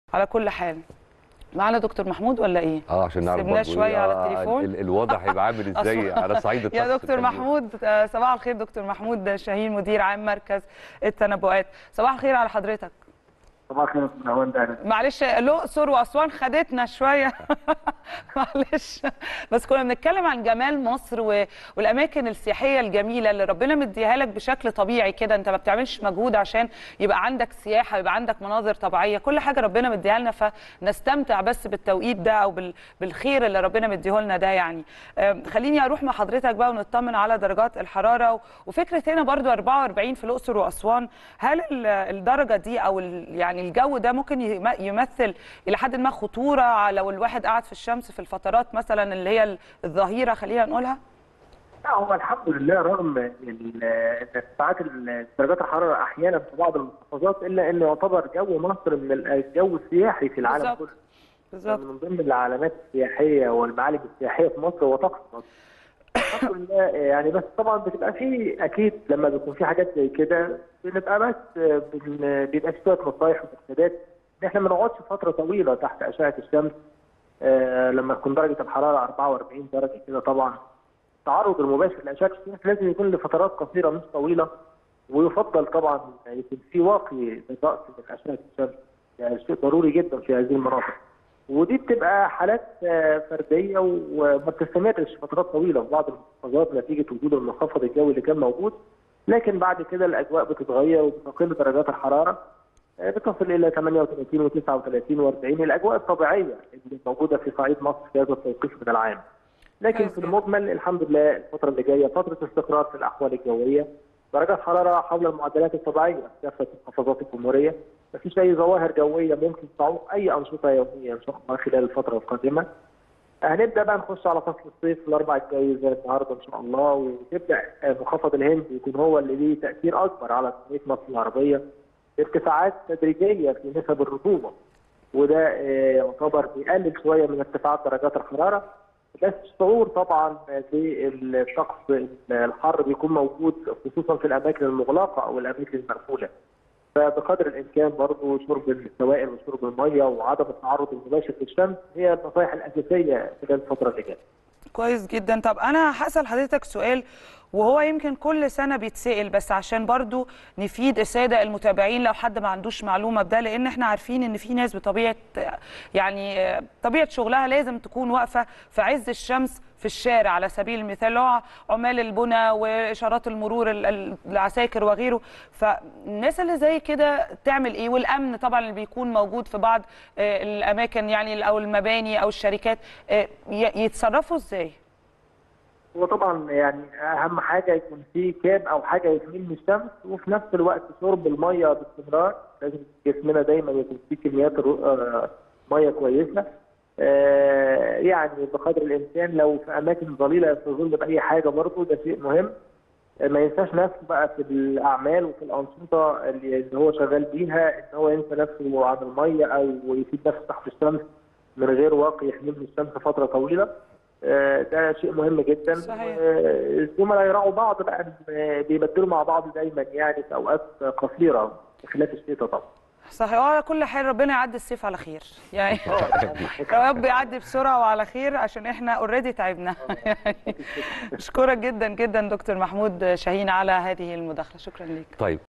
على كل حال معانا دكتور محمود ولا ايه اه عشان نعرف سيبناه برضه شوية إيه، على آه، التليفون. ال- الوضع هيبقى عامل ازاي أصلاً. على صعيد الطقس يا دكتور التنبؤي. محمود آه، صباح الخير دكتور محمود شاهين مدير عام مركز التنبؤات صباح الخير على حضرتك صباح الخير يا استاذ هوان ده معلش الاقصر واسوان خدتنا شويه معلش بس كنا بنتكلم عن جمال مصر و... والاماكن السياحيه الجميله اللي ربنا مديها لك بشكل طبيعي كده انت ما بتعملش مجهود عشان يبقى عندك سياحه يبقى عندك مناظر طبيعيه كل حاجه ربنا مديها لنا فنستمتع بس بالتوقيت ده او بال... بالخير اللي ربنا مديه لنا ده يعني أم، خليني اروح مع حضرتك بقى ونطمن على درجات الحراره و... وفكره هنا برضو 44 في الاقصر واسوان هل ال- الدرجه دي او ال... يعني الجو ده ممكن يم- يمثل الى حد ما خطوره لو الواحد قاعد في الشمس في الفترات مثلا اللي هي الظهيره خلينا نقولها لا هو الحمد لله رغم ال- ارتفاعات ال- درجات الحراره احيانا في بعض المحافظات الا انه يعتبر جو مصر من ال- الجو السياحي في العالم بالظبط. كله بالظبط من ضمن العلامات السياحيه والمعالم السياحيه في مصر هو طقس مصر الحمد لله يعني بس طبعا بتبقى في اكيد لما بيكون في حاجات زي كده بنبقى بس بن- بيبقى في شويه نصايح ومرشدات ان احنا ما نقعدش فتره طويله تحت اشعه الشمس آه، لما تكون درجه الحراره 44 درجه كده طبعا التعرض المباشر لاشعه الشمس لازم يكون لفترات قصيره مش طويله ويفضل طبعا يكون في واقي للراس من اشعه الشمس يعني شيء ضروري جدا في هذه المناطق ودي بتبقى حالات آه، فرديه وما بتستمرش فترات طويله في بعض المحافظات نتيجه وجود المنخفض الجوي اللي كان موجود لكن بعد كده الاجواء بتتغير وبتقل درجات الحراره آه، بتصل الى 38 و39 و40 الاجواء الطبيعيه اللي موجوده في صعيد مصر في هذا التوقيت من العام. لكن كويس في جدا. المجمل الحمد لله الفتره اللي جايه فتره استقرار في الاحوال الجويه درجات حراره حول المعدلات الطبيعيه في كافه محافظات الجمهوريه مفيش اي ظواهر جويه ممكن تعوق اي انشطه يوميه ان شاء الله خلال الفتره القادمه. هنبدا بقى نخش على فصل الصيف الاربع الجاي زي النهارده ان شاء الله وتبدا آه، منخفض الهند يكون هو اللي ليه تاثير اكبر على تنميه مصر العربيه ارتفاعات تدريجيه في نسب الرطوبه وده آه، يعتبر بيقلل شويه من ارتفاعات درجات الحراره بس الشعور طبعا بالطقس الحر بيكون موجود خصوصا في الاماكن المغلقه او الاماكن المقفوله فبقدر الامكان برضه شرب السوائل وشرب الميه وعدم التعرض المباشر للشمس هي النصائح الاساسيه خلال الفتره اللي جايه. كويس جدا طب انا هسال حضرتك سؤال وهو يمكن كل سنه بيتسال بس عشان برضو نفيد الساده المتابعين لو حد ما عندوش معلومه بده لان احنا عارفين ان في ناس بطبيعه يعني آه، طبيعه شغلها لازم تكون واقفه في عز الشمس في الشارع على سبيل المثال اللي هو عمال البنى واشارات المرور ال- ال- العساكر وغيره فالناس اللي زي كده تعمل ايه والامن طبعا اللي بيكون موجود في بعض آه، الاماكن يعني او المباني او الشركات آه، ي- يتصرفوا ازاي هو طبعا يعني اهم حاجه يكون في كاب او حاجه يحميه من الشمس وفي نفس الوقت شرب الميه باستمرار لازم جسمنا دايما يكون فيه كميات الرو- آه، ميه كويسه آه، يعني بقدر الامكان لو في اماكن ظليله يستظل باي حاجه برضه ده شيء مهم آه، ما ينساش نفسه بقى في الاعمال وفي الانشطه اللي اللي هو شغال بيها ان هو ينسى نفسه عن الميه او يسيب نفسه تحت الشمس من غير واقي يحميه من الشمس فتره طويله آه، ده شيء مهم جدا صحيح. آه، الزملاء يراعوا بعض بقى آه، بيبدلوا مع بعض دايما يعني في اوقات قصيره خلاف الشتاء طبعا صحيح وعلى كل حال ربنا يعدي الصيف على خير يعني يا رب يعدي بسرعه وعلى خير عشان احنا اوريدي تعبنا يعني اشكرك جدا جدا دكتور محمود شاهين على هذه المداخله شكرا لك طيب